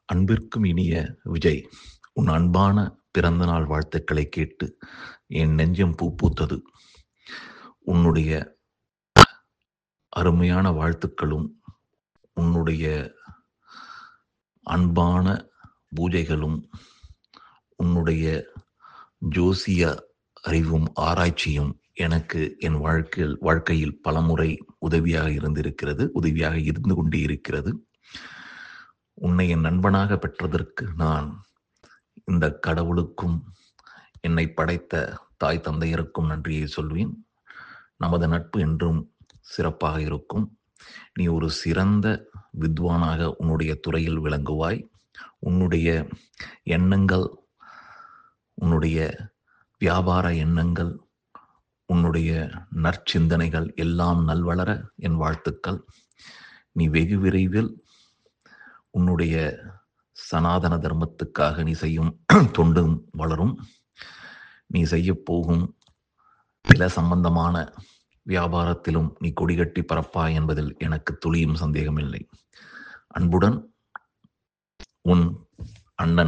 அன்பிற்கும் இனிய விஜய் உன் அன்பான பிறந்தநாள் வாழ்த்துக்களை கேட்டு என் நெஞ்சம் பூ பூத்தது உன்னுடைய அருமையான வாழ்த்துக்களும் உன்னுடைய அன்பான பூஜைகளும் உன்னுடைய ஜோசிய அறிவும் ஆராய்ச்சியும் எனக்கு என் வாழ்க்கையில் வாழ்க்கையில் பலமுறை உதவியாக இருந்திருக்கிறது உதவியாக இருந்து கொண்டே இருக்கிறது உன்னை என் நண்பனாக பெற்றதற்கு நான் இந்த கடவுளுக்கும் என்னை படைத்த தாய் தந்தையருக்கும் நன்றியை சொல்வேன் நமது நட்பு என்றும் சிறப்பாக இருக்கும் நீ ஒரு சிறந்த வித்வானாக உன்னுடைய துறையில் விளங்குவாய் உன்னுடைய எண்ணங்கள் உன்னுடைய வியாபார எண்ணங்கள் உன்னுடைய நற்சிந்தனைகள் எல்லாம் நல்வளர என் வாழ்த்துக்கள் நீ வெகு விரைவில் உன்னுடைய சனாதன தர்மத்துக்காக நீ செய்யும் தொண்டும் வளரும் நீ செய்ய போகும் நில சம்பந்தமான வியாபாரத்திலும் நீ கொடிகட்டி பரப்பாய் என்பதில் எனக்கு துளியும் சந்தேகமில்லை அன்புடன் உன் அண்ணன்